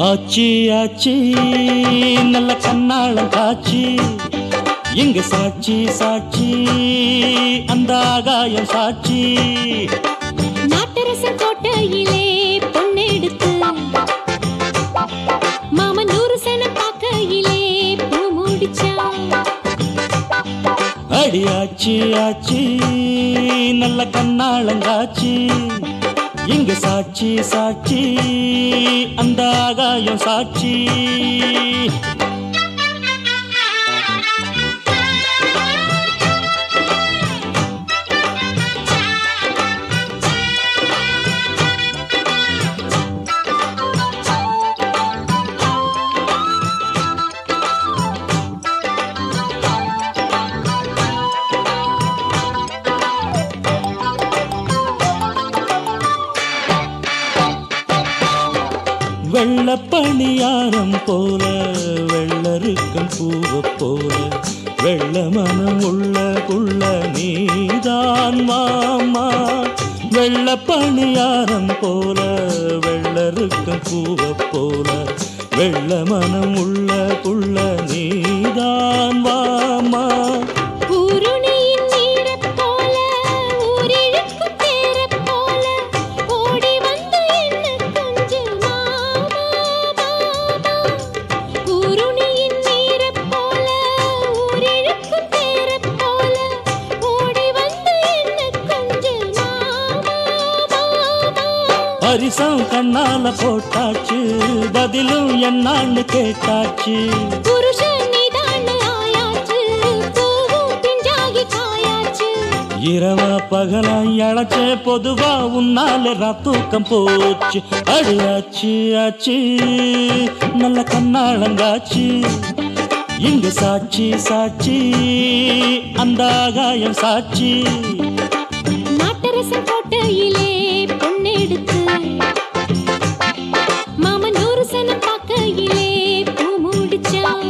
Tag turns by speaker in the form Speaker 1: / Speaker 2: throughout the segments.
Speaker 1: ஆச்சி ஆச்சி நல்ல கண்ணாளம் காட்சி இங்க சாட்சி சாட்சி அந்த ஆகாயம் சாட்சி
Speaker 2: நாட்டரசன் கோட்டையிலே பொன்னெடுத்து மாமன் நூறு சனம் பார்க்கையிலே பூ முடிச்சான்
Speaker 1: அடி ஆச்சி ஆச்சி நல்ல கண்ணாளங்காச்சி இங்க சாட்சி சாட்சி அந்த ஆகாயம் சாட்சி வெள்ளப்பணியாரம் போல வெள்ளருக்கம் பூவ போல வெள்ள மனம் உள்ள புள்ள நீதான் மாமா வெள்ளப்பணியாரம் போல வெள்ளருக்கம் பூவ போல வெள்ள மனம் உள்ள புள்ள நீதான் மாமா
Speaker 2: ஊருணியின் நீரைப் போல ஊரிழுக்கும் தேரைப் போல ஓடி வந்து என்ன கொஞ்சம் மாமா மாமா ஊருணியின் நீரைப் போல ஊரிழுக்கும் தேரைப் போல ஓடி வந்து என்ன கொஞ்சம் மாமா மாமா
Speaker 1: பரிசம் கண்ணால போட்டாச்சு பதிலும் என்னான்னு கேட்டாச்சு
Speaker 2: புருஷன் நீதான்னு ஆயாச்சு பூவும் பிஞ்சாகி காயாச்சு
Speaker 1: இரவா பகலா இழைச்ச பொதுவா உன்னால தூக்கம் போச்சு அடியாச்சு ஆச்சு நல்ல கண்ணாளங்காச்சு இங்க சாட்சி சாட்சி அந்த ஆகாயம் சாட்சி
Speaker 2: நாட்டரசன் கோட்டையிலே பொன்னெடுத்து மாமன் நூறு சனம் பார்க்கையிலே பூ முடிச்சான்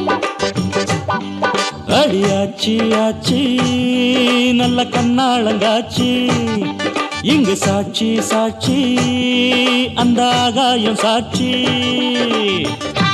Speaker 1: அடியாச்சு ஆச்சு நல்ல கண்ணாளங்காச்சு இங்க சாட்சி சாட்சி அந்த ஆகாயம் சாட்சி